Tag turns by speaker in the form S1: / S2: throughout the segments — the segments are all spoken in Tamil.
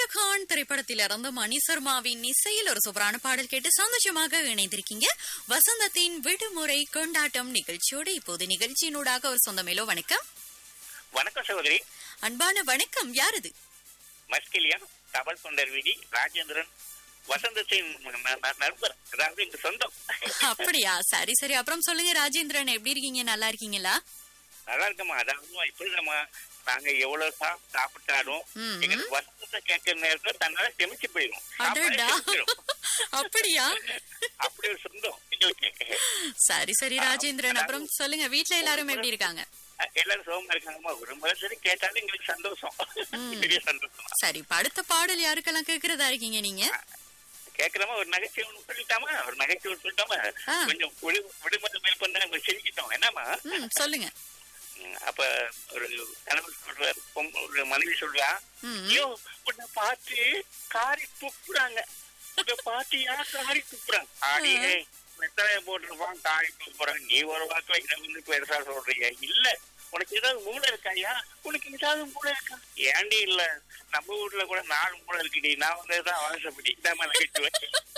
S1: ஷாருக்கான் திரைப்படத்தில் இறந்த மணி சர்மாவின் இசையில் ஒரு சூப்பரான பாடல் கேட்டு சந்தோஷமாக இணைந்திருக்கீங்க வசந்தத்தின் விடுமுறை கொண்டாட்டம் நிகழ்ச்சியோடு இப்போது நிகழ்ச்சியினூடாக ஒரு சொந்தமேலோ வணக்கம்
S2: வணக்கம் சகோதரி
S1: அன்பான வணக்கம் யாரது
S2: மஸ்கிலியா தபால் தொண்டர் விதி ராஜேந்திரன் வசந்தத்தின் ந- ந- நண்பர் அதாவது எங்க சொந்தம்
S1: அப்படியா சரி சரி அப்புறம் சொல்லுங்க ராஜேந்திரன் எப்படி இருக்கீங்க நல்லா இருக்கீங்களா
S2: நல்லா இருக்கம்மா அதாவது இப்படிதாம்மா நாங்க எவ்வளவு சா- சாப்பிட்டாலும்
S1: ம்.
S2: எங்களுக்கு வசந்தத்தை கேட்கிற நேரத்துல தன்னால செமிச்சு போயிடும் சாப்பாடே
S1: அடடா
S2: செமிச்சிடும்.
S1: அப்படியா
S2: அப்படி ஒரு சொந்தம் எங்களுக்கு
S1: சரி சரி ராஜேந்திரன் அப்புறம் சொல்லுங்க வீட்ல எல்லாரும் எப்படி இருக்காங்க
S2: எல்லாரும் சுகமா இருக்காங்கம்மா ஒரு முறை சரி கேட்டாலும் எங்களுக்கு சந்தோஷம் பெரிய சந்தோஷம்
S1: சரி இப்ப அடுத்த பாடல் யாருக்கெல்லாம் கேக்குறதா இருக்கீங்க நீங்க
S2: கேக்குறமா ஒரு நகைச்சுவை ஒண்ணு சொல்லிட்டாமா ஒரு நகைச்சுவை ஒண்ணு சொல்லிட்டாமா
S1: ஆ.
S2: கொஞ்சம் விடு- விடுமுறை மேல் பண்ண நம்ம சிரிக்கிட்டோம் என்னம்மா
S1: ம் சொல்லுங்க
S2: ம், அப்ப ஒரு கணவர் சொல்ற பொம்- ஒரு மனைவி சொல்றா
S1: ம்
S2: ஐயோ உன்னை பார்த்து காரி துப்புறாங்க உன்னை பார்த்து யார் காரி துப்புறாங்க ஆடியே வெத்தலைய போட்டுருப்பான் காரி துப்புறான் நீ ஒரு வாக்குல இதை வந்து பெருசா சொல்றீங்க இல்ல உனக்கு ஏதாவது மூளை இருக்காயா உனக்கு ஏதாவது மூளை இருக்கா ஏண்டி இல்ல நம்ம வீட்டுல கூட நாலு மூளை இருக்குடி நான் வந்ததுதான் அவசரப்படி இதாம நகைச்சுவை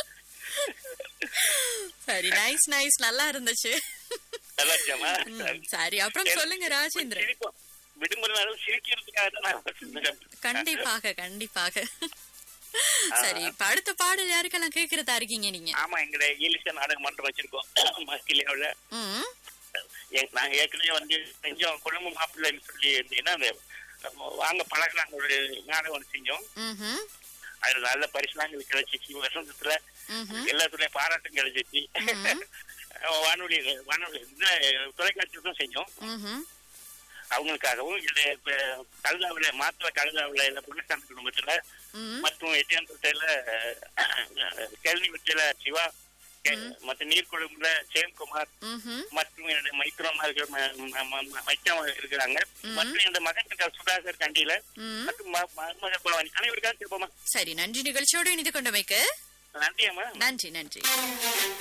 S1: சரி நைஸ் நைஸ் நல்லா இருந்துச்சு
S2: நல்லா இருக்காமா
S1: ம், சரி அப்புறம் சொல்லுங்க ராஜேந்திரன்
S2: சிரிப்போம் விடுமுறை நாளும் சிரிக்கிறதுக்காக தான் நான் வச்சிருந்தேன்.
S1: கண்டிப்பாக கண்டிப்பாக சரி இப்ப அடுத்த பாடல் யாருக்கெல்லாம் கேக்குறதா இருக்கீங்க நீங்க
S2: ஆமா எங்களை ஈலிச நாடக மன்றம் வச்சிருக்கோம் மஸ்கிலியாவில்
S1: ம்
S2: நாங்க ஏற்கனவே வந்து கொஞ்சம் குடும்ப மாப்பிள்ளைன்னு சொல்லி இருந்தீங்கன்னா அந்த நம்ம வாங்க பழகிறாங்க ஒரு நாடகம் ஒன்று செஞ்சோம்
S1: ம்ஹும்,
S2: அதுல நல்ல பரிசுலாம் எங்களுக்கு கிடைச்சிச்சு வசந்தத்துல
S1: ம்ஹும்.
S2: எல்லாத்துலயும் பாராட்டும் கிடைச்சிச்சு வானொலி வானொலி இந்த தொலைக்காட்சிக்கும் செஞ்சோம்
S1: ம்ஹும்.
S2: அவங்களுக்காகவும் இது இப்ப கழுதாவில மாத்திர கழுதாவில இந்த புருஷன் குடும்பத்துல
S1: ம்,
S2: மற்றும் எட்டியாந்தோட்டையில கேள்வி விட்டில சிவா கே- மற்ற நீர்க்குழும்புல ஜெயம்குமார்
S1: ம்ஹும்.
S2: மற்றும் என்னுடைய மைத்திரமாக மைச்சம் இருக்கிறாங்க மற்றும் என்னுடைய மகன் இருக்கார் சுதாகர் கண்டியில
S1: ம்.
S2: மற்றும் ம- மருமக பவானி அனைவருக்காக திருப்பமா
S1: சரி நன்றி நிகழ்ச்சியோடு இணைந்து கொண்டமைக்கு
S2: நன்றி அம்மா
S1: நன்றி நன்றி